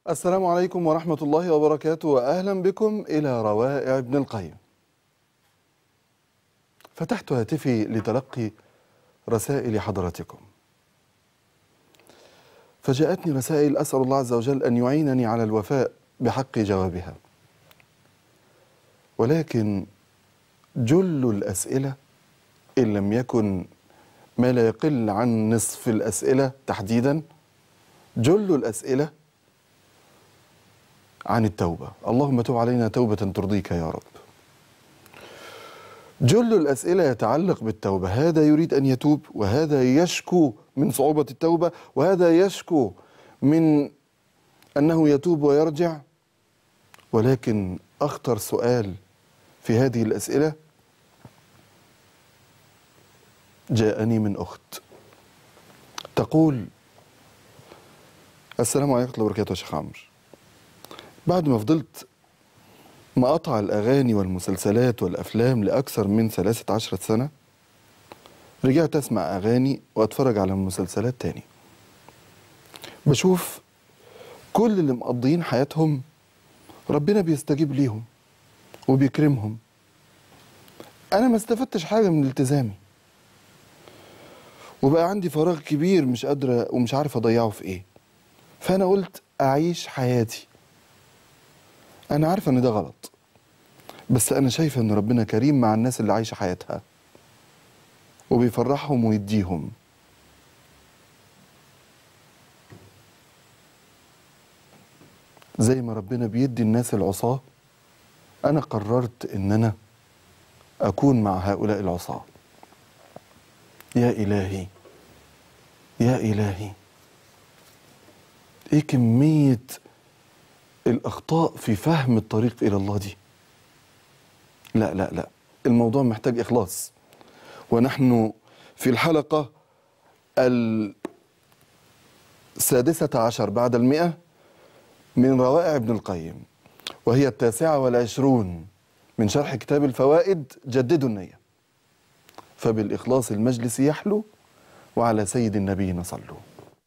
السلام عليكم ورحمة الله وبركاته وأهلا بكم إلى روائع ابن القيم فتحت هاتفي لتلقي رسائل حضراتكم فجاءتني رسائل أسأل الله عز وجل أن يعينني على الوفاء بحق جوابها ولكن جل الأسئلة إن لم يكن ما لا يقل عن نصف الأسئلة تحديدا جل الأسئلة عن التوبة اللهم تب علينا توبة ترضيك يا رب جل الأسئلة يتعلق بالتوبة هذا يريد أن يتوب وهذا يشكو من صعوبة التوبة وهذا يشكو من أنه يتوب ويرجع ولكن أخطر سؤال في هذه الأسئلة جاءني من أخت تقول السلام عليكم ورحمة الله وبركاته يا شيخ عمرو بعد ما فضلت مقاطع الأغاني والمسلسلات والأفلام لأكثر من ثلاثة عشرة سنة رجعت أسمع أغاني وأتفرج على مسلسلات تاني بشوف كل اللي مقضيين حياتهم ربنا بيستجيب ليهم وبيكرمهم أنا ما استفدتش حاجة من التزامي وبقى عندي فراغ كبير مش قادرة ومش عارف أضيعه في إيه فأنا قلت أعيش حياتي أنا عارفة إن ده غلط بس أنا شايفة إن ربنا كريم مع الناس اللي عايشة حياتها وبيفرحهم ويديهم زي ما ربنا بيدي الناس العصاة أنا قررت إن أنا أكون مع هؤلاء العصاة يا إلهي يا إلهي إيه كمية الأخطاء في فهم الطريق إلى الله دي لا لا لا الموضوع محتاج إخلاص ونحن في الحلقة السادسة عشر بعد المئة من روائع ابن القيم وهي التاسعة والعشرون من شرح كتاب الفوائد جددوا النية فبالإخلاص المجلس يحلو وعلى سيد النبينا صلوا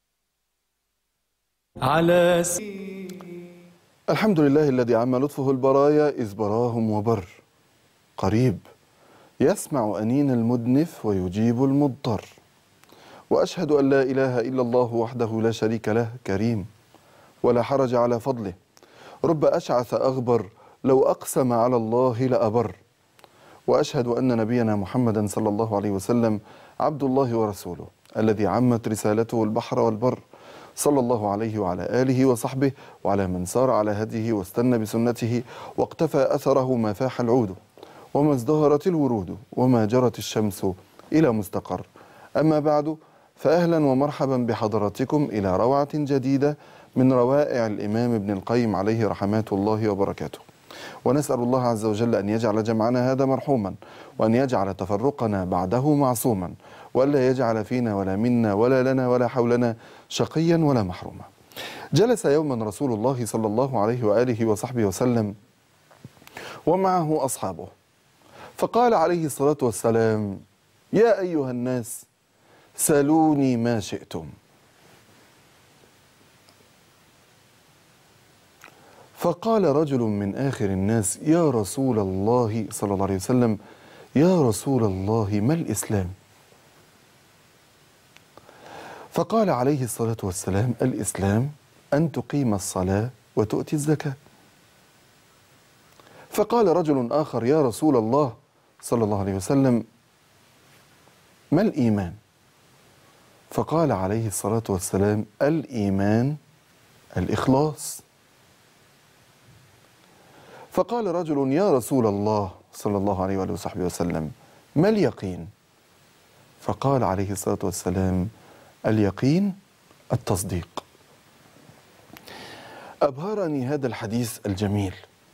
على الحمد لله الذي عم لطفه البرايا إذ براهم وبر قريب يسمع أنين المدنف ويجيب المضطر وأشهد أن لا إله إلا الله وحده لا شريك له كريم ولا حرج على فضله رب أشعث أغبر لو أقسم على الله لأبر وأشهد أن نبينا محمدا صلى الله عليه وسلم عبد الله ورسوله الذي عمت رسالته البحر والبر صلى الله عليه وعلى آله وصحبه وعلى من سار على هديه واستنى بسنته واقتفى أثره ما فاح العود وما ازدهرت الورود وما جرت الشمس إلى مستقر أما بعد فأهلا ومرحبا بحضراتكم إلى روعة جديدة من روائع الإمام ابن القيم عليه رحمات الله وبركاته ونسأل الله عز وجل أن يجعل جمعنا هذا مرحوما وأن يجعل تفرقنا بعده معصوما وألا يجعل فينا ولا منا ولا لنا ولا حولنا شقيا ولا محروما جلس يوما رسول الله صلى الله عليه وآله وصحبه وسلم ومعه أصحابه فقال عليه الصلاة والسلام يا أيها الناس سلوني ما شئتم فقال رجل من آخر الناس يا رسول الله صلى الله عليه وسلم يا رسول الله ما الإسلام فقال عليه الصلاة والسلام الإسلام أن تقيم الصلاة وتؤتي الزكاة فقال رجل آخر يا رسول الله صلى الله عليه وسلم ما الإيمان فقال عليه الصلاة والسلام الإيمان الإخلاص فقال رجل يا رسول الله صلى الله عليه وآله وصحبه وسلم ما اليقين فقال عليه الصلاة والسلام اليقين التصديق أبهرني هذا الحديث الجميل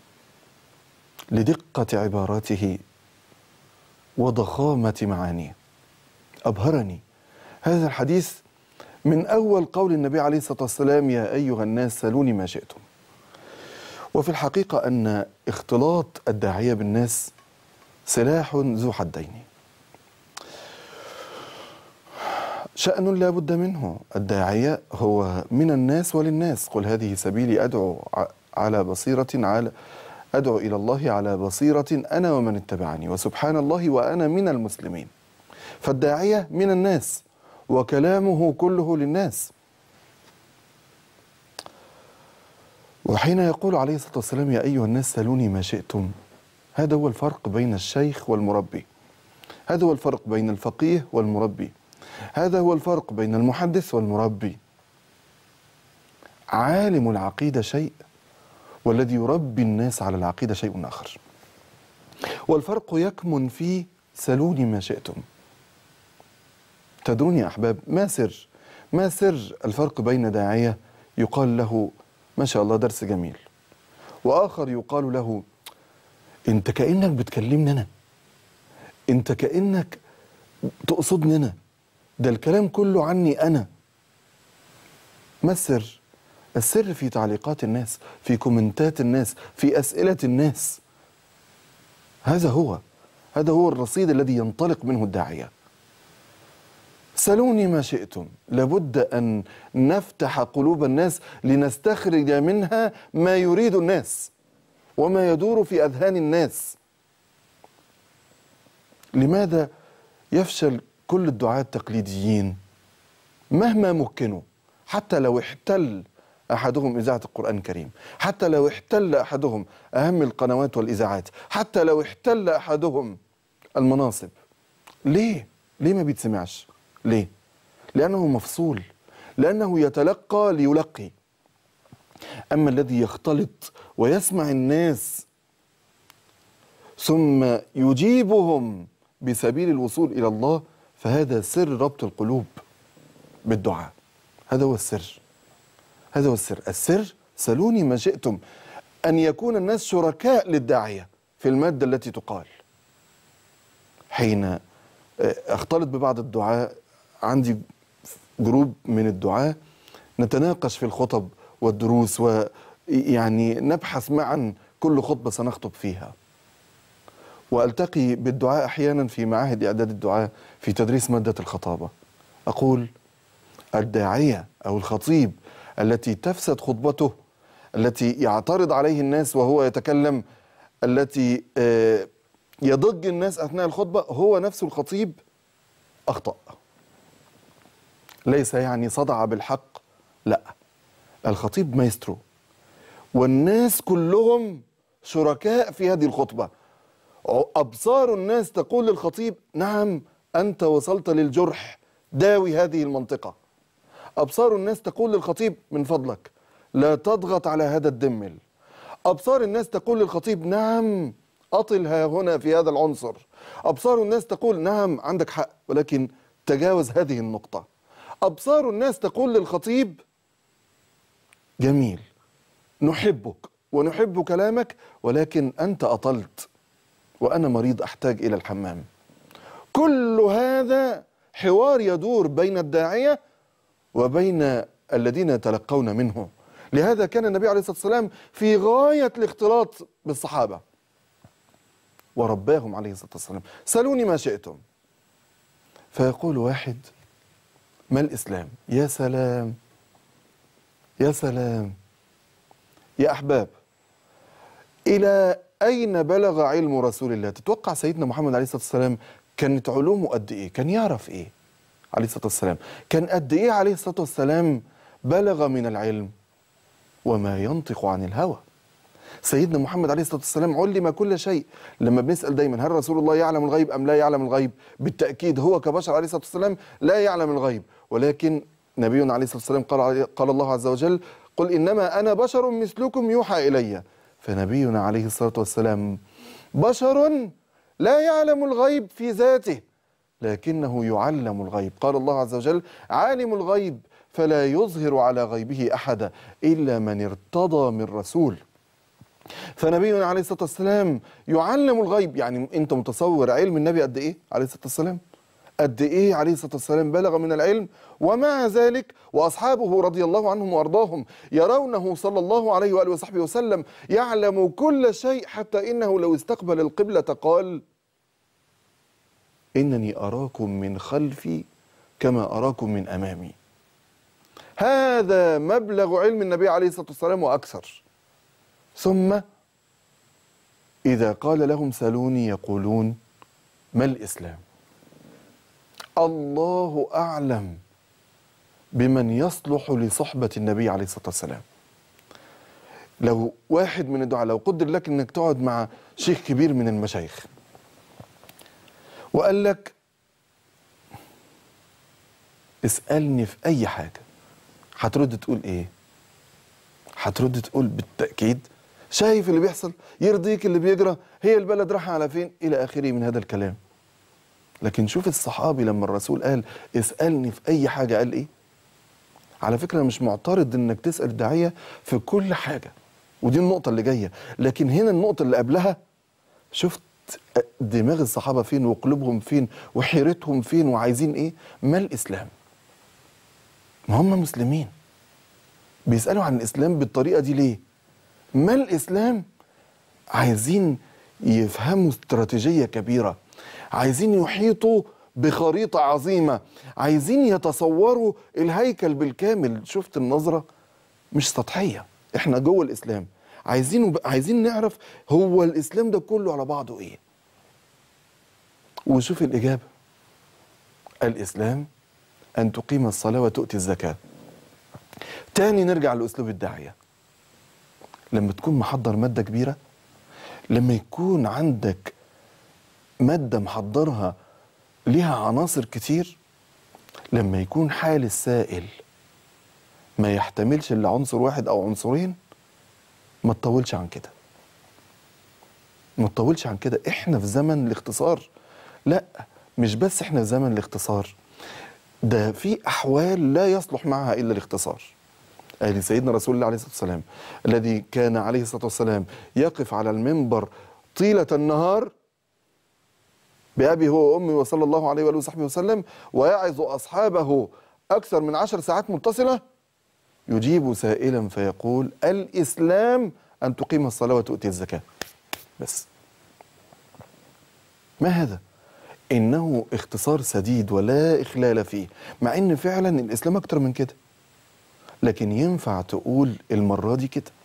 لدقة عباراته وضخامة معانيه أبهرني هذا الحديث من أول قول النبي عليه الصلاة والسلام يا أيها الناس سلوني ما شئتم وفي الحقيقة أن اختلاط الداعية بالناس سلاح ذو حدين شأن لا بد منه الداعية هو من الناس وللناس قل هذه سبيلي أدعو ع- على بصيرة على أدعو إلى الله على بصيرة أنا ومن اتبعني وسبحان الله وأنا من المسلمين فالداعية من الناس وكلامه كله للناس وحين يقول عليه الصلاة والسلام يا أيها الناس سلوني ما شئتم هذا هو الفرق بين الشيخ والمربي هذا هو الفرق بين الفقيه والمربي هذا هو الفرق بين المحدث والمربي عالم العقيدة شيء والذي يربي الناس على العقيدة شيء آخر والفرق يكمن في سلوني ما شئتم تدرون يا أحباب ما سر ما سر الفرق بين داعية يقال له ما شاء الله درس جميل وآخر يقال له أنت كأنك بتكلمني أنا أنت كأنك تقصدني أنا ده الكلام كله عني أنا ما السر؟ السر في تعليقات الناس في كومنتات الناس في أسئلة الناس هذا هو هذا هو الرصيد الذي ينطلق منه الداعية سلوني ما شئتم لابد أن نفتح قلوب الناس لنستخرج منها ما يريد الناس وما يدور في أذهان الناس لماذا يفشل كل الدعاة التقليديين مهما مكنوا حتى لو احتل احدهم اذاعه القران الكريم حتى لو احتل احدهم اهم القنوات والاذاعات حتى لو احتل احدهم المناصب ليه ليه ما بيتسمعش ليه لانه مفصول لانه يتلقى ليلقي اما الذي يختلط ويسمع الناس ثم يجيبهم بسبيل الوصول الى الله فهذا سر ربط القلوب بالدعاء هذا هو السر هذا هو السر السر سلوني ما شئتم أن يكون الناس شركاء للداعية في المادة التي تقال حين آه، أختلط ببعض الدعاء عندي جروب من الدعاء نتناقش في الخطب والدروس ويعني نبحث معا كل خطبة سنخطب فيها والتقي بالدعاء احيانا في معاهد اعداد الدعاء في تدريس ماده الخطابه اقول الداعيه او الخطيب التي تفسد خطبته التي يعترض عليه الناس وهو يتكلم التي آه، يضج الناس اثناء الخطبه هو نفسه الخطيب اخطا ليس يعني صدع بالحق لا الخطيب مايسترو والناس كلهم شركاء في هذه الخطبه أبصار الناس تقول للخطيب نعم أنت وصلت للجرح داوي هذه المنطقة أبصار الناس تقول للخطيب من فضلك لا تضغط على هذا الدمل أبصار الناس تقول للخطيب نعم أطل ها هنا في هذا العنصر أبصار الناس تقول نعم عندك حق ولكن تجاوز هذه النقطة أبصار الناس تقول للخطيب جميل نحبك ونحب كلامك ولكن أنت أطلت وأنا مريض أحتاج إلى الحمام كل هذا حوار يدور بين الداعية وبين الذين يتلقون منه لهذا كان النبي عليه الصلاة والسلام في غاية الاختلاط بالصحابة ورباهم عليه الصلاة والسلام سألوني ما شئتم فيقول واحد ما الإسلام يا سلام يا سلام يا أحباب إلى أين بلغ علم رسول الله تتوقع سيدنا محمد عليه الصلاة والسلام كانت علومه قد إيه كان يعرف إيه عليه الصلاة والسلام كان قد إيه عليه الصلاة والسلام بلغ من العلم وما ينطق عن الهوى سيدنا محمد عليه الصلاة والسلام علم كل شيء لما بنسأل دايما هل رسول الله يعلم الغيب أم لا يعلم الغيب بالتأكيد هو كبشر عليه الصلاة والسلام لا يعلم الغيب ولكن نبينا عليه الصلاة والسلام قال, قال الله عز وجل قل إنما أنا بشر مثلكم يوحى إلي فنبينا عليه الصلاة والسلام بشر لا يعلم الغيب في ذاته لكنه يعلم الغيب قال الله عز وجل عالم الغيب فلا يظهر على غيبه أحدا إلا من ارتضى من رسول فنبينا عليه الصلاة والسلام يعلم الغيب يعني أنت متصور علم النبي قد إيه عليه الصلاة والسلام قد ايه عليه الصلاه والسلام بلغ من العلم ومع ذلك واصحابه رضي الله عنهم وارضاهم يرونه صلى الله عليه واله وصحبه وسلم يعلم كل شيء حتى انه لو استقبل القبله قال انني اراكم من خلفي كما أراكم من أمامي هذا مبلغ علم النبي عليه الصلاة والسلام وأكثر ثم إذا قال لهم سلوني يقولون ما الإسلام الله أعلم بمن يصلح لصحبة النبي عليه الصلاة والسلام لو واحد من الدعاء لو قدر لك انك تقعد مع شيخ كبير من المشايخ وقال لك اسألني في أي حاجة هترد تقول إيه؟ هترد تقول بالتأكيد شايف اللي بيحصل يرضيك اللي بيجرى هي البلد رايحة على فين إلى آخره من هذا الكلام لكن شوف الصحابي لما الرسول قال اسألني في أي حاجة قال إيه؟ على فكرة أنا مش معترض إنك تسأل الداعية في كل حاجة ودي النقطة اللي جاية لكن هنا النقطة اللي قبلها شفت دماغ الصحابة فين وقلوبهم فين وحيرتهم فين وعايزين إيه؟ ما الإسلام؟ ما هم مسلمين بيسألوا عن الإسلام بالطريقة دي ليه؟ ما الإسلام؟ عايزين يفهموا استراتيجية كبيرة عايزين يحيطوا بخريطة عظيمة عايزين يتصوروا الهيكل بالكامل شفت النظرة مش سطحية احنا جوه الإسلام عايزين عايزين نعرف هو الإسلام ده كله على بعضه إيه وشوف الإجابة الإسلام أن تقيم الصلاة وتؤتي الزكاة تاني نرجع لأسلوب الداعية لما تكون محضر مادة كبيرة لما يكون عندك مادة محضرها ليها عناصر كتير لما يكون حال السائل ما يحتملش الا عنصر واحد او عنصرين ما تطولش عن كده ما تطولش عن كده احنا في زمن الاختصار لا مش بس احنا في زمن الاختصار ده في احوال لا يصلح معها الا الاختصار قال سيدنا رسول الله عليه الصلاه والسلام الذي كان عليه الصلاه والسلام يقف على المنبر طيله النهار بأبي هو وأمي وصلى الله عليه وآله وصحبه وسلم ويعظ أصحابه أكثر من عشر ساعات متصلة يجيب سائلا فيقول الإسلام أن تقيم الصلاة وتؤتي الزكاة بس ما هذا؟ إنه اختصار سديد ولا إخلال فيه مع إن فعلا الإسلام أكتر من كده لكن ينفع تقول المرة دي كده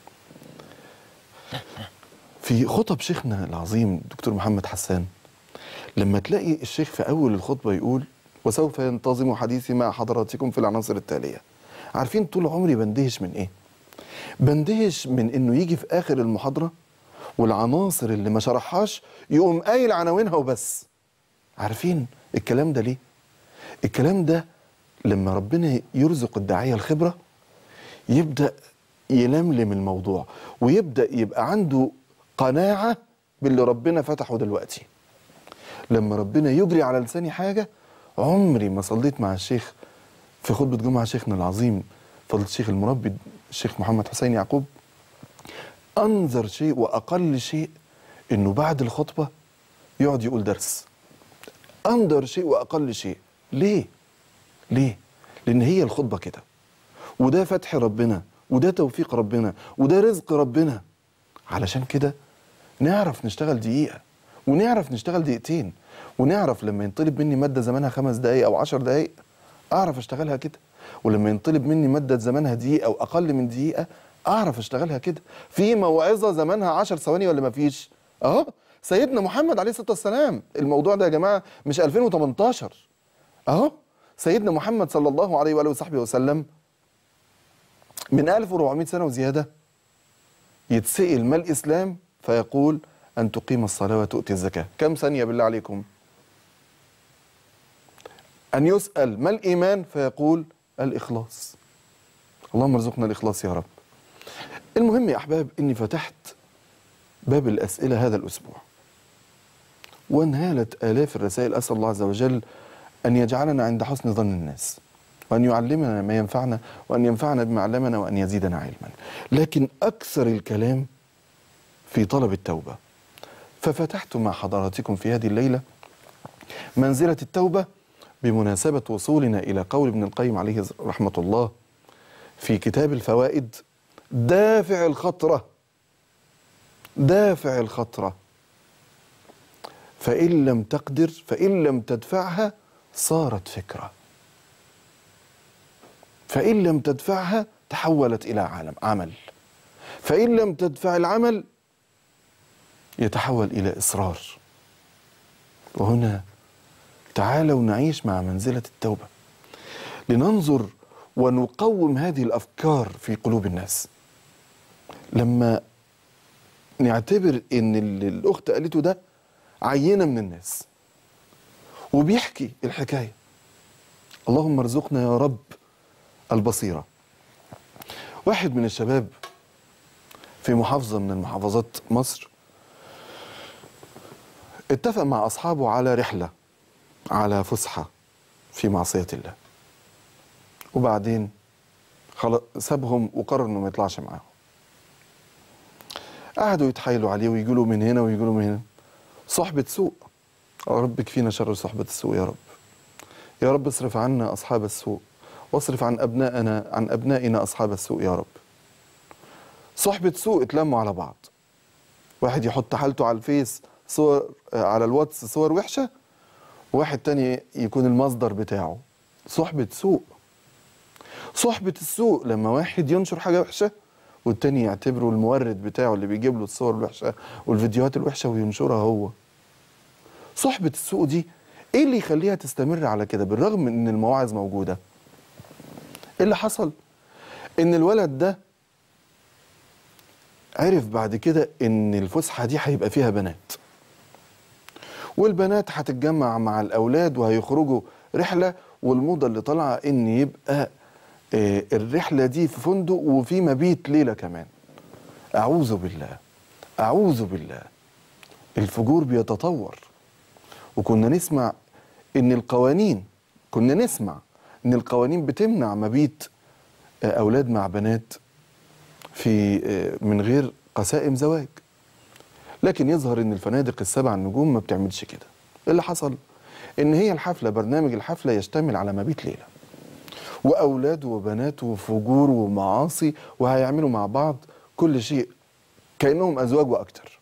في خطب شيخنا العظيم دكتور محمد حسان لما تلاقي الشيخ في أول الخطبة يقول وسوف ينتظم حديثي مع حضراتكم في العناصر التالية عارفين طول عمري بندهش من إيه؟ بندهش من إنه يجي في آخر المحاضرة والعناصر اللي ما شرحهاش يقوم قايل عناوينها وبس عارفين الكلام ده ليه؟ الكلام ده لما ربنا يرزق الداعية الخبرة يبدأ يلملم الموضوع ويبدأ يبقى عنده قناعة باللي ربنا فتحه دلوقتي لما ربنا يجري على لساني حاجة عمري ما صليت مع الشيخ في خطبة جمعة شيخنا العظيم فضل الشيخ المربي الشيخ محمد حسين يعقوب أنظر شيء وأقل شيء إنه بعد الخطبة يقعد يقول درس أنظر شيء وأقل شيء ليه؟ ليه؟ لأن هي الخطبة كده وده فتح ربنا وده توفيق ربنا وده رزق ربنا علشان كده نعرف نشتغل دقيقة ونعرف نشتغل دقيقتين ونعرف لما ينطلب مني مادة زمانها خمس دقايق أو عشر دقايق أعرف أشتغلها كده ولما ينطلب مني مادة زمانها دقيقة أو أقل من دقيقة أعرف أشتغلها كده في موعظة زمانها عشر ثواني ولا ما فيش أهو سيدنا محمد عليه الصلاة والسلام الموضوع ده يا جماعة مش 2018 أهو سيدنا محمد صلى الله عليه وآله وصحبه وسلم من 1400 سنة وزيادة يتسئل ما الإسلام فيقول أن تقيم الصلاة وتؤتي الزكاة كم ثانية بالله عليكم أن يسأل ما الإيمان فيقول الإخلاص اللهم ارزقنا الإخلاص يا رب المهم يا أحباب إني فتحت باب الأسئلة هذا الأسبوع وانهالت آلاف الرسائل أسأل الله عز وجل أن يجعلنا عند حسن ظن الناس وأن يعلمنا ما ينفعنا وأن ينفعنا بما علمنا وأن يزيدنا علما لكن أكثر الكلام في طلب التوبة ففتحت مع حضراتكم في هذه الليلة منزلة التوبة بمناسبة وصولنا إلى قول ابن القيم عليه رحمة الله في كتاب الفوائد دافع الخطرة دافع الخطرة فإن لم تقدر فإن لم تدفعها صارت فكرة فإن لم تدفعها تحولت إلى عالم عمل فإن لم تدفع العمل يتحول إلى إصرار وهنا تعالوا نعيش مع منزلة التوبة لننظر ونقوم هذه الأفكار في قلوب الناس لما نعتبر ان اللي الاخت قالته ده عينه من الناس وبيحكي الحكايه اللهم ارزقنا يا رب البصيره واحد من الشباب في محافظه من المحافظات مصر اتفق مع اصحابه على رحله على فسحه في معصيه الله وبعدين خلاص سابهم وقرر انه ما يطلعش معاهم قعدوا يتحايلوا عليه ويقولوا من هنا ويقولوا من هنا صحبة سوء يا رب كفينا شر صحبة السوء يا رب يا رب اصرف عنا أصحاب السوء واصرف عن أبنائنا عن أبنائنا أصحاب السوء يا رب صحبة سوء اتلموا على بعض واحد يحط حالته على الفيس صور على الواتس صور وحشة واحد تاني يكون المصدر بتاعه صحبة سوء صحبة السوء لما واحد ينشر حاجة وحشة والتاني يعتبره المورد بتاعه اللي بيجيب له الصور الوحشه والفيديوهات الوحشه وينشرها هو. صحبه السوء دي ايه اللي يخليها تستمر على كده بالرغم من ان المواعظ موجوده؟ ايه اللي حصل؟ ان الولد ده عرف بعد كده ان الفسحه دي هيبقى فيها بنات. والبنات هتتجمع مع الاولاد وهيخرجوا رحله والموضه اللي طالعه ان يبقى آه، الرحله دي في فندق وفي مبيت ليله كمان اعوذ بالله اعوذ بالله الفجور بيتطور وكنا نسمع ان القوانين كنا نسمع ان القوانين بتمنع مبيت آه، اولاد مع بنات في آه، من غير قسائم زواج لكن يظهر ان الفنادق السبع النجوم ما بتعملش كده إيه اللي حصل ان هي الحفله برنامج الحفله يشتمل على مبيت ليله واولاد وبنات وفجور ومعاصي وهيعملوا مع بعض كل شيء كانهم ازواج واكتر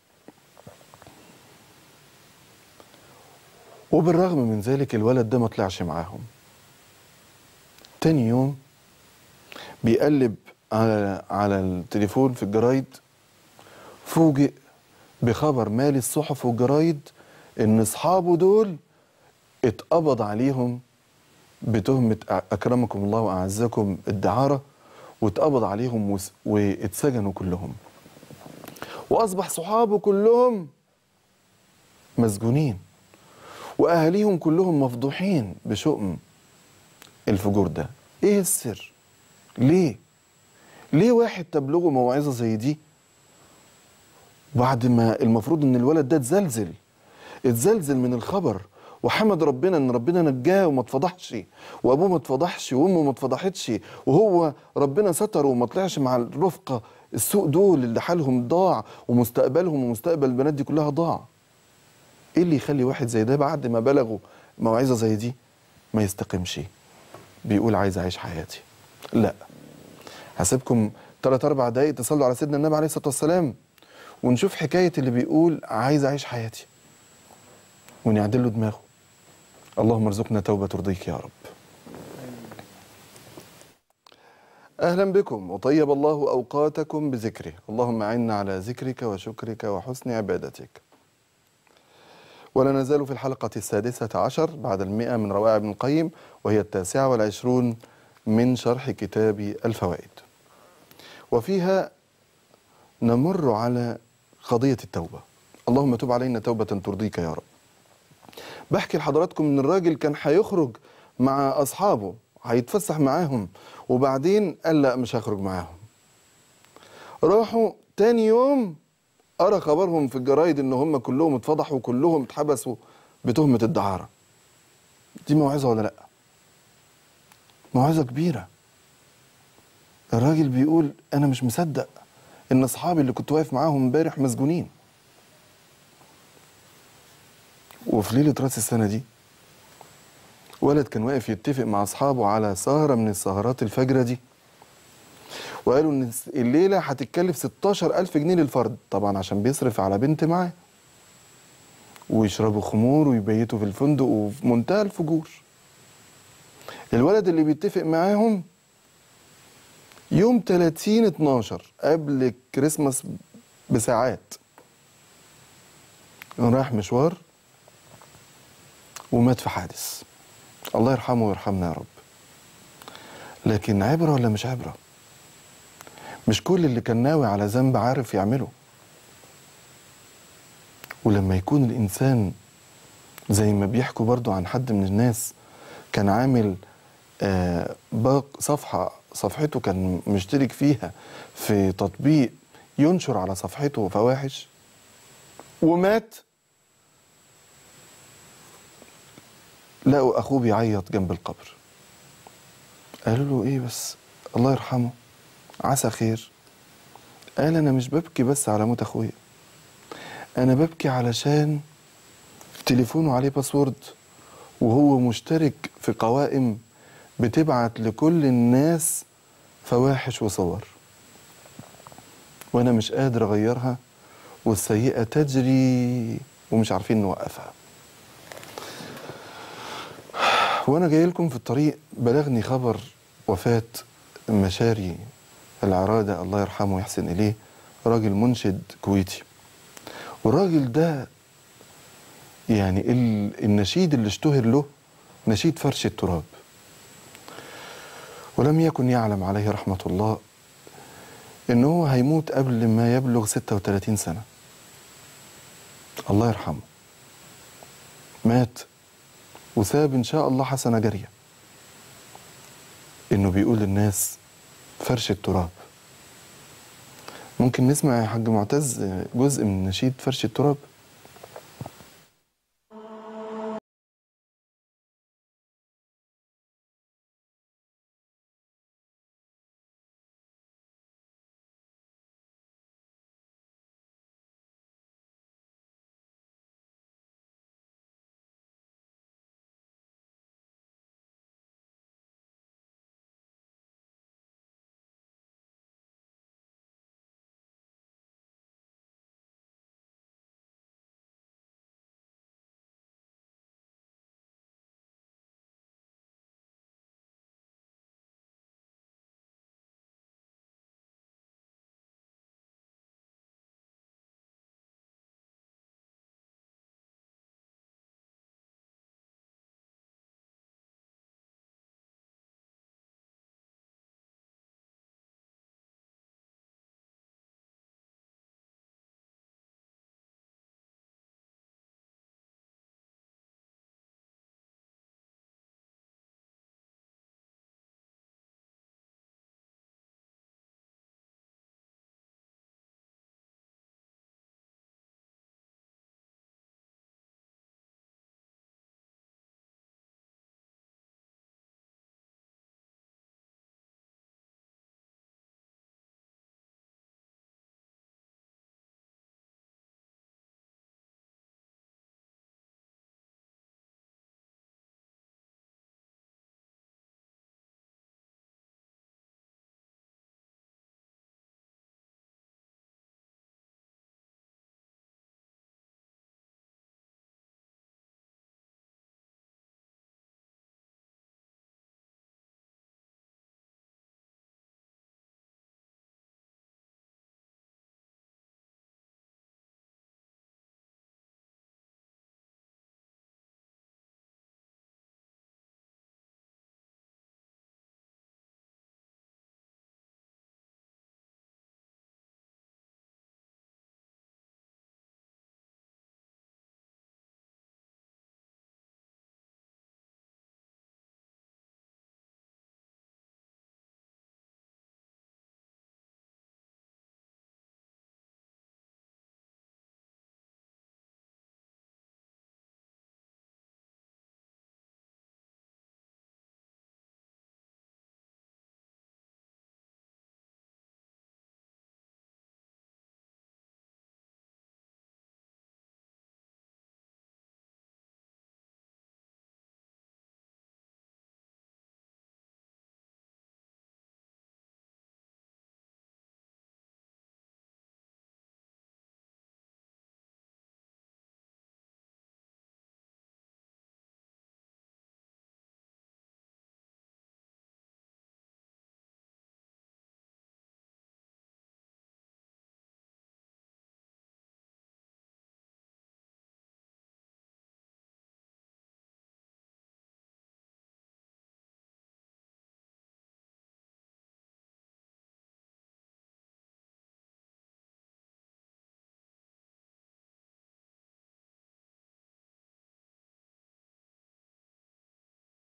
وبالرغم من ذلك الولد ده ما طلعش معاهم تاني يوم بيقلب على على التليفون في الجرايد فوجئ بخبر مالي الصحف والجرايد ان اصحابه دول اتقبض عليهم بتهمة أكرمكم الله وأعزكم الدعارة واتقبض عليهم وس- واتسجنوا كلهم وأصبح صحابه كلهم مسجونين وأهاليهم كلهم مفضوحين بشؤم الفجور ده إيه السر؟ ليه؟ ليه واحد تبلغه موعظة زي دي بعد ما المفروض ان الولد ده اتزلزل اتزلزل من الخبر وحمد ربنا ان ربنا نجاه وما اتفضحش وابوه ما اتفضحش وامه ما اتفضحتش وهو ربنا ستره وما طلعش مع الرفقه السوء دول اللي حالهم ضاع ومستقبلهم ومستقبل البنات دي كلها ضاع ايه اللي يخلي واحد زي ده بعد ما بلغوا موعظه زي دي ما يستقمش بيقول عايز اعيش حياتي لا هسيبكم ثلاث اربع دقايق تصلوا على سيدنا النبي عليه الصلاه والسلام ونشوف حكايه اللي بيقول عايز اعيش حياتي ونعدل له دماغه اللهم ارزقنا توبه ترضيك يا رب اهلا بكم وطيب الله اوقاتكم بذكره اللهم اعنا على ذكرك وشكرك وحسن عبادتك ولا نزال في الحلقة السادسة عشر بعد المئة من روائع ابن القيم وهي التاسعة والعشرون من شرح كتاب الفوائد وفيها نمر على قضية التوبة اللهم تب علينا توبة ترضيك يا رب بحكي لحضراتكم ان الراجل كان هيخرج مع اصحابه هيتفسح معاهم وبعدين قال لا مش هخرج معاهم راحوا تاني يوم قرا خبرهم في الجرايد ان هم كلهم اتفضحوا وكلهم اتحبسوا بتهمة الدعارة دي موعظة ولا لا موعظة كبيرة الراجل بيقول انا مش مصدق ان اصحابي اللي كنت واقف معاهم امبارح مسجونين وفي ليلة راس السنة دي ولد كان واقف يتفق مع أصحابه على سهرة من السهرات الفجرة دي وقالوا إن الليلة هتتكلف 16 ألف جنيه للفرد طبعا عشان بيصرف على بنت معاه ويشربوا خمور ويبيتوا في الفندق وفي منتهى الفجور الولد اللي بيتفق معاهم يوم 30 12 قبل الكريسماس بساعات كان رايح مشوار ومات في حادث الله يرحمه ويرحمنا يا رب لكن عبرة ولا مش عبرة مش كل اللي كان ناوي على ذنب عارف يعمله ولما يكون الإنسان زي ما بيحكوا برضو عن حد من الناس كان عامل آه باق صفحة صفحته كان مشترك فيها في تطبيق ينشر على صفحته فواحش ومات لقوا أخوه بيعيط جنب القبر قالوا له إيه بس الله يرحمه عسى خير قال أنا مش ببكي بس على موت أخويا أنا ببكي علشان تليفونه عليه باسورد وهو مشترك في قوائم بتبعت لكل الناس فواحش وصور وانا مش قادر اغيرها والسيئه تجري ومش عارفين نوقفها وانا جاي لكم في الطريق بلغني خبر وفاه مشاري العراده الله يرحمه ويحسن اليه راجل منشد كويتي والراجل ده يعني ال- النشيد اللي اشتهر له نشيد فرش التراب ولم يكن يعلم عليه رحمة الله إن هو هيموت قبل ما يبلغ 36 سنة الله يرحمه مات وساب إن شاء الله حسنة جارية إنه بيقول للناس فرش التراب ممكن نسمع يا حاج معتز جزء من نشيد فرش التراب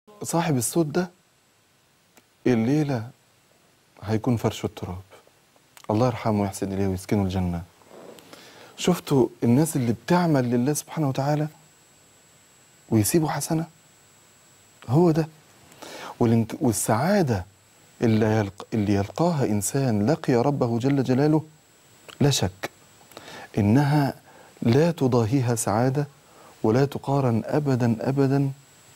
صاحب الصوت ده الليلة هيكون فرش التراب الله يرحمه ويحسن إليه ويسكنه الجنة شفتوا الناس اللي بتعمل لله سبحانه وتعالى ويسيبوا حسنة هو ده والانك- والسعادة اللي, يلق اللي يلقاها إنسان لقي ربه جل جلاله لا شك إنها لا تضاهيها سعادة ولا تقارن أبدا أبدا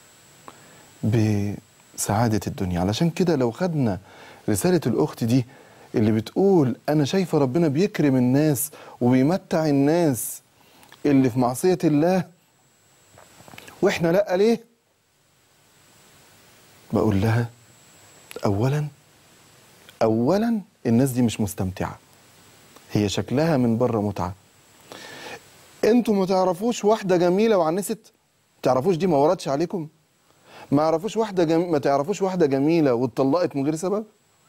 بسعادة الدنيا علشان كده لو خدنا رسالة الأخت دي اللي بتقول أنا شايفة ربنا بيكرم الناس وبيمتع الناس اللي في معصية الله وإحنا لأ ليه؟ بقول لها أولا أولا الناس دي مش مستمتعة هي شكلها من بره متعة انتوا ما تعرفوش واحدة جميلة وعنست تعرفوش دي ما وردش عليكم ما يعرفوش واحدة جم... ما تعرفوش واحدة جميلة واتطلقت من غير سبب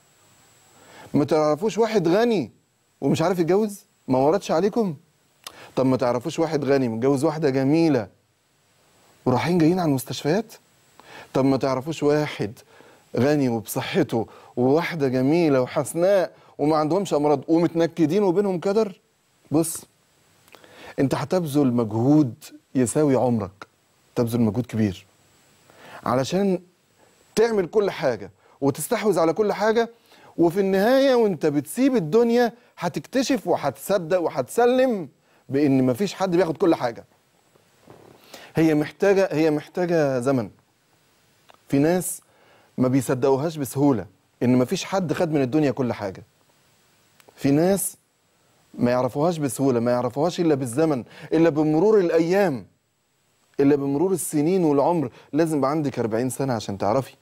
ما تعرفوش واحد غني ومش عارف يتجوز ما وردش عليكم طب ما تعرفوش واحد غني متجوز واحدة جميلة ورايحين جايين على المستشفيات طب ما تعرفوش واحد غني وبصحته وواحدة جميلة وحسناء وما عندهمش أمراض ومتنكدين وبينهم كدر بص انت هتبذل مجهود يساوي عمرك تبذل مجهود كبير علشان تعمل كل حاجة وتستحوذ على كل حاجة وفي النهاية وانت بتسيب الدنيا هتكتشف وهتصدق وهتسلم بان مفيش حد بياخد كل حاجة هي محتاجة هي محتاجة زمن في ناس ما بيصدقوهاش بسهولة ان مفيش حد خد من الدنيا كل حاجة في ناس ما يعرفوهاش بسهولة ما يعرفوهاش إلا بالزمن إلا بمرور الأيام إلا بمرور السنين والعمر لازم يبقى عندك 40 سنة عشان تعرفي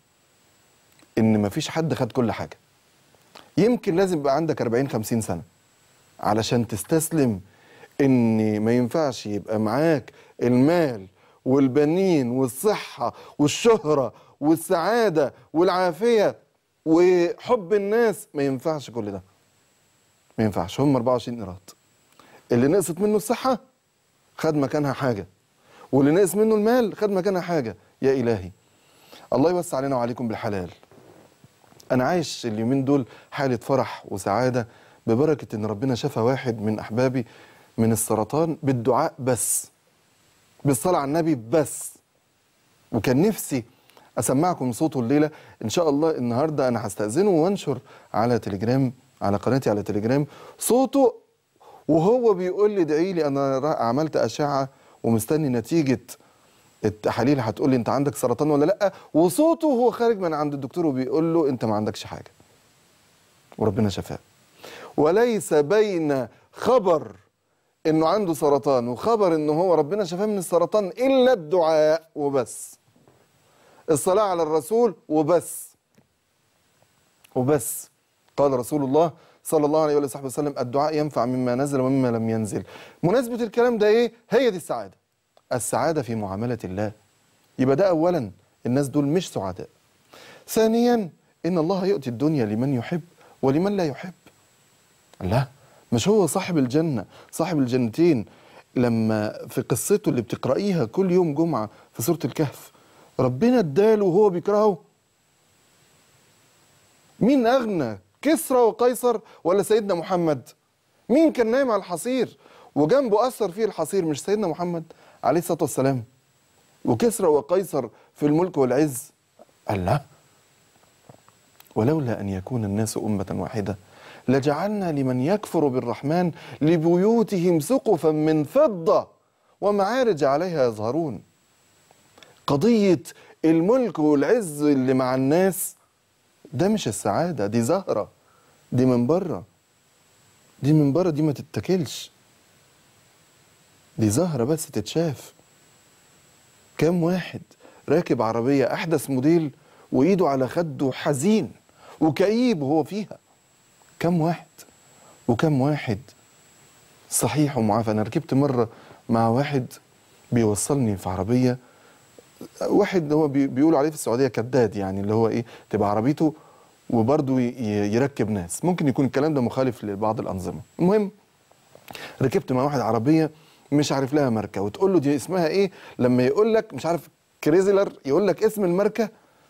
إن مفيش حد خد كل حاجة يمكن لازم يبقى عندك 40 50 سنة علشان تستسلم إن ما ينفعش يبقى معاك المال والبنين والصحة والشهرة والسعادة والعافية وحب الناس ما ينفعش كل ده ما ينفعش هم 24 قيراط اللي نقصت منه الصحة خد مكانها حاجة واللي نقص منه المال خد مكانها حاجة يا إلهي الله يوسع علينا وعليكم بالحلال أنا عايش اليومين دول حالة فرح وسعادة ببركة إن ربنا شفى واحد من أحبابي من السرطان بالدعاء بس بالصلاة على النبي بس وكان نفسي اسمعكم صوته الليله ان شاء الله النهارده انا هستاذنه وانشر على تليجرام على قناتي على تليجرام صوته وهو بيقول لي ادعي لي انا را- عملت اشعه ومستني نتيجه التحاليل هتقول لي انت عندك سرطان ولا لا وصوته وهو خارج من عند الدكتور وبيقول له انت ما عندكش حاجه وربنا شفاه وليس بين خبر انه عنده سرطان وخبر انه هو ربنا شفاه من السرطان الا الدعاء وبس الصلاة على الرسول وبس وبس قال رسول الله صلى الله عليه وآله وسلم الدعاء ينفع مما نزل ومما لم ينزل مناسبة الكلام ده ايه هي دي السعادة السعادة في معاملة الله يبقى ده أولا الناس دول مش سعداء ثانيا إن الله يؤتي الدنيا لمن يحب ولمن لا يحب لا مش هو صاحب الجنة صاحب الجنتين لما في قصته اللي بتقرأيها كل يوم جمعة في سورة الكهف ربنا اداله وهو بيكرهه مين أغنى كسرى وقيصر ولا سيدنا محمد مين كان نايم على الحصير وجنبه أثر فيه الحصير مش سيدنا محمد عليه الصلاة والسلام وكسرى وقيصر في الملك والعز قال لا ولولا أن يكون الناس أمة واحدة لجعلنا لمن يكفر بالرحمن لبيوتهم سقفا من فضة ومعارج عليها يظهرون قضية الملك والعز اللي مع الناس ده مش السعادة دي زهرة دي من بره دي من بره دي ما تتاكلش دي زهرة بس تتشاف كم واحد راكب عربية أحدث موديل وإيده على خده حزين وكئيب وهو فيها كم واحد وكم واحد صحيح ومعافى أنا ركبت مرة مع واحد بيوصلني في عربية واحد هو بي- بيقولوا عليه في السعودية كداد يعني اللي هو إيه تبقى عربيته وبرضه ي- يركب ناس ممكن يكون الكلام ده مخالف لبعض الأنظمة المهم ركبت مع واحد عربيه مش عارف لها ماركه وتقول له دي اسمها ايه لما يقول لك مش عارف كريزلر يقول لك اسم الماركه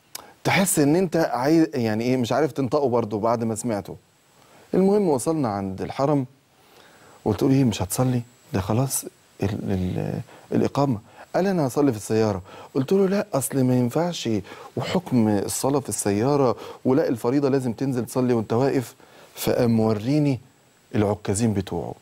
تحس ان انت عايز يعني ايه مش عارف تنطقه برضه بعد ما سمعته المهم وصلنا عند الحرم قلت له ايه مش هتصلي ده خلاص ال ال الاقامه قال انا هصلي في السياره قلت له لا اصل ما ينفعش وحكم الصلاه في السياره ولا الفريضه لازم تنزل تصلي وانت واقف فقام وريني العكازين بتوعه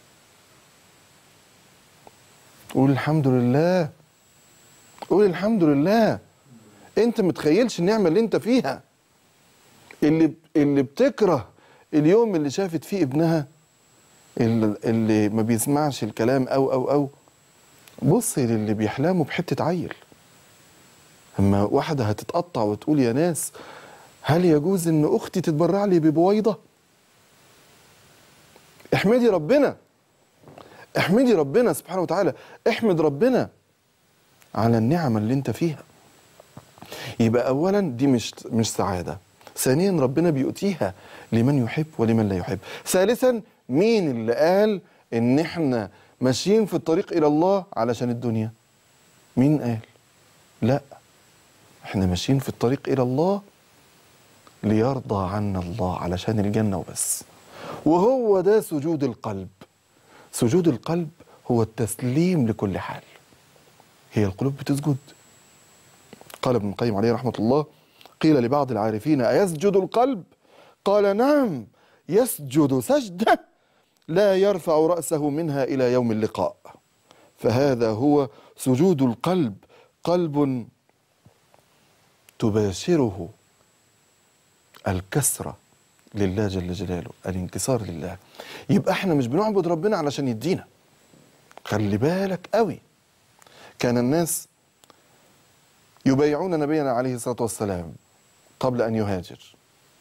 قول الحمد لله قول الحمد لله انت متخيلش النعمه اللي انت فيها اللي اللي بتكره اليوم اللي شافت فيه ابنها اللي, اللي ما بيسمعش الكلام او او او بص للي بيحلموا بحته عيل اما واحده هتتقطع وتقول يا ناس هل يجوز ان اختي تتبرع لي ببويضه احمدي ربنا احمدي ربنا سبحانه وتعالى احمد ربنا على النعم اللي انت فيها يبقى اولا دي مش مش سعاده ثانيا ربنا بيؤتيها لمن يحب ولمن لا يحب ثالثا مين اللي قال ان احنا ماشيين في الطريق الى الله علشان الدنيا مين قال لا احنا ماشيين في الطريق الى الله ليرضى عنا الله علشان الجنه وبس وهو ده سجود القلب سجود القلب هو التسليم لكل حال هي القلوب بتسجد قال ابن القيم عليه رحمه الله قيل لبعض العارفين أيسجد القلب قال نعم يسجد سجدة لا يرفع رأسه منها إلى يوم اللقاء فهذا هو سجود القلب قلب تباشره الكسرة لله جل جلاله الانكسار لله يبقى احنا مش بنعبد ربنا علشان يدينا خلي بالك قوي كان الناس يبايعون نبينا عليه الصلاة والسلام قبل أن يهاجر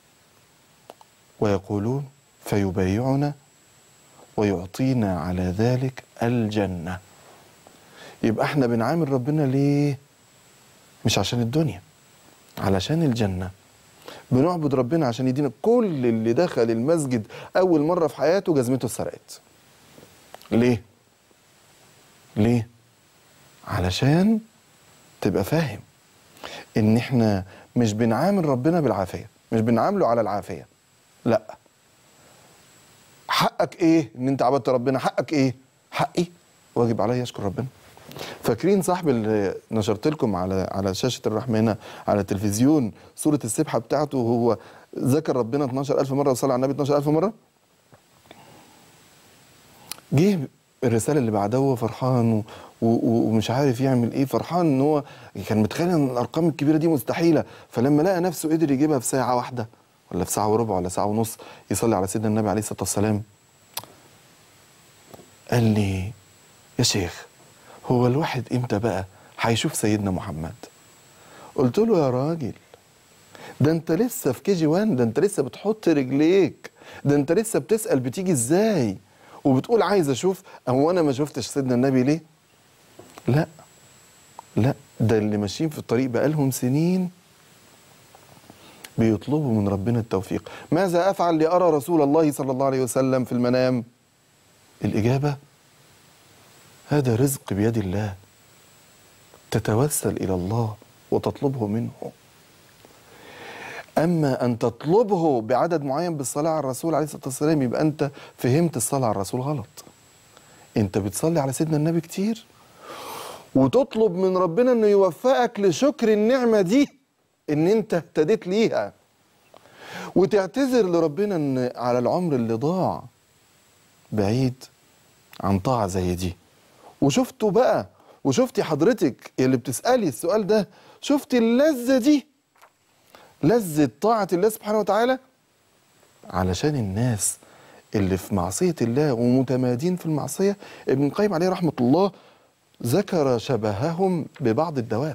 ويقولون فيبايعنا ويعطينا على ذلك الجنة يبقى احنا بنعامل ربنا ليه مش عشان الدنيا علشان الجنة بنعبد ربنا عشان يدينا كل اللي دخل المسجد أول مرة في حياته جزمته اتسرقت ليه ليه علشان تبقى فاهم ان احنا مش بنعامل ربنا بالعافيه مش بنعامله على العافيه لا حقك ايه ان انت عبدت ربنا حقك ايه حقي واجب عليا اشكر ربنا فاكرين صاحب اللي نشرت لكم على على شاشه الرحمنه على التلفزيون صوره السبحه بتاعته وهو ذكر ربنا 12000 مره وصلى على النبي 12000 مره جه الرساله اللي بعدها وهو فرحان و... و... ومش عارف يعمل ايه فرحان ان هو كان متخيل ان الارقام الكبيره دي مستحيله فلما لقى نفسه قدر يجيبها في ساعه واحده ولا في ساعه وربع ولا ساعه ونص يصلي على سيدنا النبي عليه الصلاه والسلام قال لي يا شيخ هو الواحد امتى بقى هيشوف سيدنا محمد قلت له يا راجل ده انت لسه في كي جي 1 ده انت لسه بتحط رجليك ده انت لسه بتسال بتيجي ازاي وبتقول عايز اشوف هو انا ما شفتش سيدنا النبي ليه لا لا ده اللي ماشيين في الطريق بقالهم سنين بيطلبوا من ربنا التوفيق ماذا افعل لارى رسول الله صلى الله عليه وسلم في المنام الاجابه هذا رزق بيد الله تتوسل الى الله وتطلبه منه اما ان تطلبه بعدد معين بالصلاه على الرسول عليه الصلاه والسلام يبقى انت فهمت الصلاه على الرسول غلط انت بتصلي على سيدنا النبي كتير وتطلب من ربنا انه يوفقك لشكر النعمه دي ان انت اهتديت ليها وتعتذر لربنا ان على العمر اللي ضاع بعيد عن طاعه زي دي وشفتوا بقى وشفتي حضرتك اللي بتسالي السؤال ده شفتي اللذه دي لذه طاعه الله سبحانه وتعالى علشان الناس اللي في معصيه الله ومتمادين في المعصيه ابن القيم عليه رحمه الله ذكر شبههم ببعض الدواب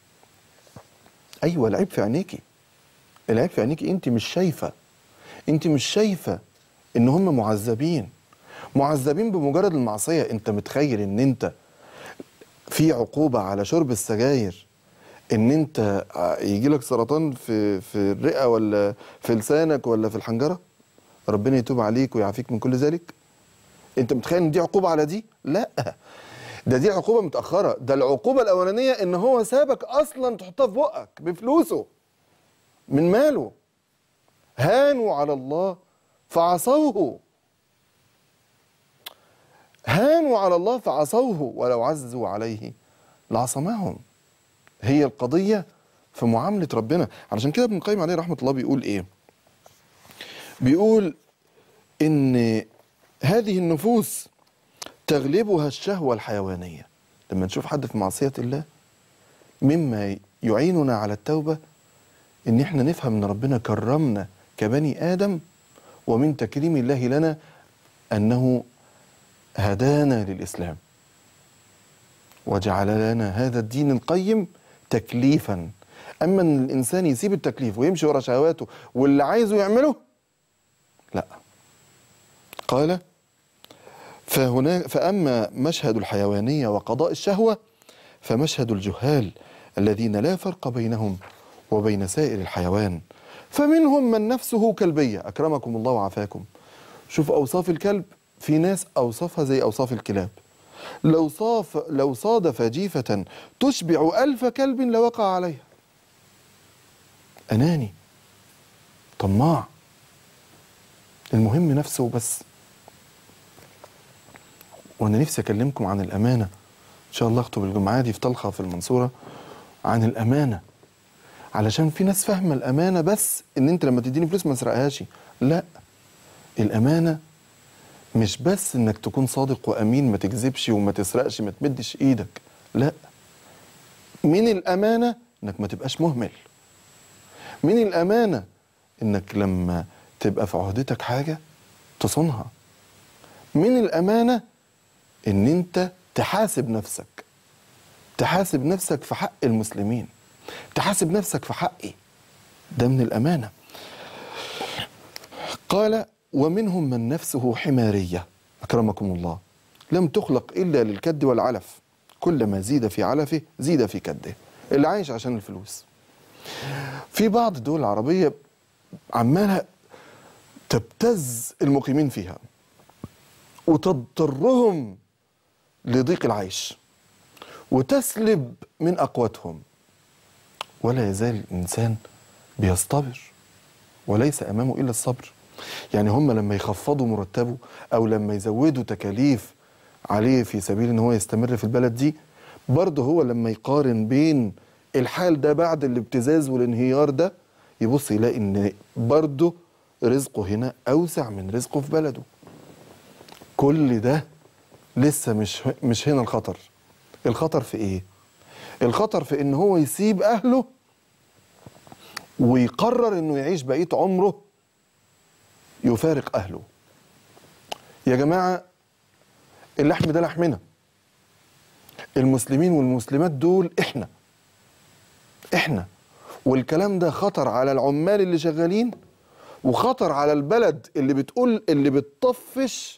ايوه العيب في عينيكي العيب في عينيكي انت مش شايفه انت مش شايفه ان هم معذبين معذبين بمجرد المعصيه انت متخيل ان انت في عقوبه على شرب السجاير ان انت يجي لك سرطان في في الرئه ولا في لسانك ولا في الحنجره ربنا يتوب عليك ويعافيك من كل ذلك انت متخيل ان دي عقوبه على دي لا ده دي عقوبه متاخره ده العقوبه الاولانيه ان هو سابك اصلا تحطها في بقك بفلوسه من ماله هانوا على الله فعصوه هانوا على الله فعصوه ولو عزوا عليه لعصمهم هي القضية في معاملة ربنا علشان كده ابن القيم عليه رحمة الله بيقول ايه بيقول ان هذه النفوس تغلبها الشهوة الحيوانية لما نشوف حد في معصية الله مما يعيننا على التوبة ان احنا نفهم ان ربنا كرمنا كبني ادم ومن تكريم الله لنا انه هدانا للاسلام وجعل لنا هذا الدين القيم تكليفا اما ان الانسان يسيب التكليف ويمشي ورا شهواته واللي عايزه يعمله لا قال فهنا فاما مشهد الحيوانيه وقضاء الشهوه فمشهد الجهال الذين لا فرق بينهم وبين سائر الحيوان فمنهم من نفسه كلبيه اكرمكم الله وعافاكم شوف اوصاف الكلب في ناس اوصافها زي اوصاف الكلاب لو صاف لو صادف جيفة تشبع ألف كلب لوقع عليها أناني طماع المهم نفسه بس وأنا نفسي أكلمكم عن الأمانة إن شاء الله أخطب الجمعة دي في طلخة في المنصورة عن الأمانة علشان في ناس فاهمة الأمانة بس إن أنت لما تديني فلوس ما أسرقهاش لا الأمانة مش بس انك تكون صادق وامين ما تكذبش وما تسرقش ما تمدش ايدك لا من الامانه انك ما تبقاش مهمل من الامانه انك لما تبقى في عهدتك حاجه تصونها من الامانه ان انت تحاسب نفسك تحاسب نفسك في حق المسلمين تحاسب نفسك في حقي ده من الامانه قال ومنهم من نفسه حمارية أكرمكم الله لم تخلق إلا للكد والعلف كلما زيد في علفه زيد في كده اللي عايش عشان الفلوس في بعض الدول العربية عمالة تبتز المقيمين فيها وتضطرهم لضيق العيش وتسلب من أقواتهم ولا يزال الإنسان بيصطبر وليس أمامه إلا الصبر يعني هم لما يخفضوا مرتبه او لما يزودوا تكاليف عليه في سبيل ان هو يستمر في البلد دي برضه هو لما يقارن بين الحال ده بعد الابتزاز والانهيار ده يبص يلاقي ان برضه رزقه هنا اوسع من رزقه في بلده كل ده لسه مش مش هنا الخطر الخطر في ايه الخطر في ان هو يسيب اهله ويقرر انه يعيش بقيه عمره يفارق أهله يا جماعة اللحم ده لحمنا المسلمين والمسلمات دول إحنا إحنا والكلام ده خطر على العمال اللي شغالين وخطر على البلد اللي بتقول اللي بتطفش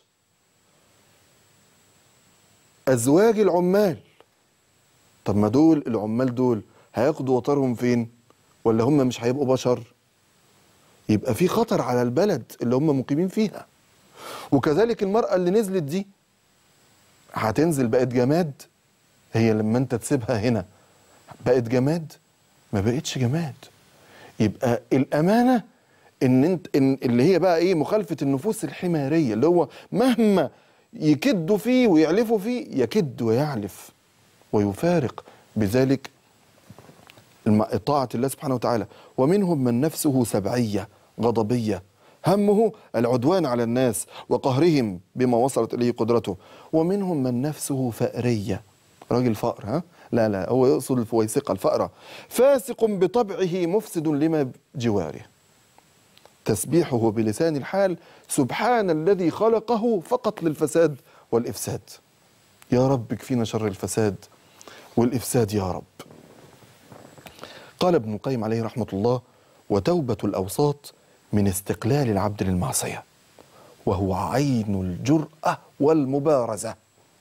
أزواج العمال طب ما دول العمال دول هياخدوا وطرهم فين ولا هم مش هيبقوا بشر يبقى في خطر على البلد اللي هم مقيمين فيها وكذلك المرأة اللي نزلت دي هتنزل بقت جماد هي لما انت تسيبها هنا بقت جماد ما بقتش جماد يبقى الأمانة ان انت إن اللي هي بقى ايه مخالفة النفوس الحمارية اللي هو مهما يكدوا فيه ويعلفوا فيه يكد ويعلف ويفارق بذلك الم- طاعة الله سبحانه وتعالى ومنهم من نفسه سبعية غضبية همه العدوان على الناس وقهرهم بما وصلت إليه قدرته ومنهم من نفسه فأرية راجل فقر ها لا لا هو يقصد الفويسقة الفأرة فاسق بطبعه مفسد لما جواره تسبيحه بلسان الحال سبحان الذي خلقه فقط للفساد والإفساد يا رب اكفينا شر الفساد والإفساد يا رب قال ابن القيم عليه رحمة الله وتوبة الأوساط من استقلال العبد للمعصية وهو عين الجرأة والمبارزة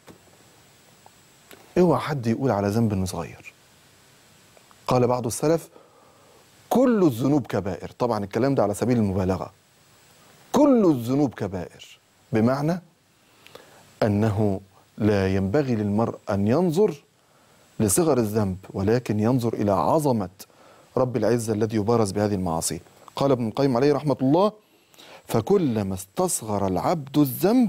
اوعى حد يقول على ذنب انه صغير قال بعض السلف كل الذنوب كبائر طبعا الكلام ده على سبيل المبالغة كل الذنوب كبائر بمعنى أنه لا ينبغي للمرء أن ينظر لصغر الذنب ولكن ينظر إلى عظمة رب العزة الذي يبارز بهذه المعاصي قال ابن القيم عليه رحمة الله فكلما استصغر العبد الذنب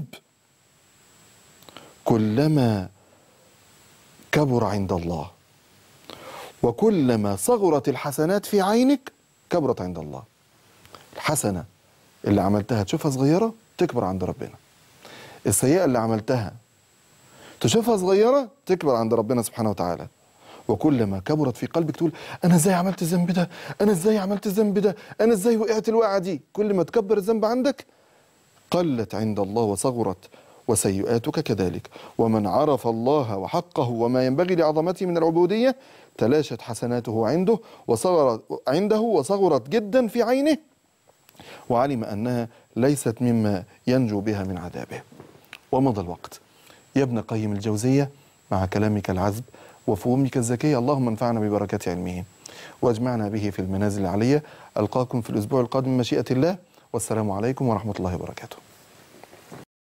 كلما كبر عند الله وكلما صغرت الحسنات في عينك كبرت عند الله الحسنة اللي عملتها تشوفها صغيرة تكبر عند ربنا السيئة اللي عملتها تشوفها صغيرة تكبر عند ربنا سبحانه وتعالى وكلما كبرت في قلبك تقول انا ازاي عملت الذنب ده انا ازاي عملت الذنب ده انا ازاي وقعت الوقعه دي كل ما تكبر الذنب عندك قلت عند الله وصغرت وسيئاتك كذلك ومن عرف الله وحقه وما ينبغي لعظمته من العبوديه تلاشت حسناته عنده وصغرت عنده وصغرت جدا في عينه وعلم انها ليست مما ينجو بها من عذابه ومضى الوقت يا ابن قيم الجوزيه مع كلامك العذب وفهومك الذكية اللهم انفعنا ببركات علمه واجمعنا به في المنازل العلية ألقاكم في الأسبوع القادم مشيئة الله والسلام عليكم ورحمة الله وبركاته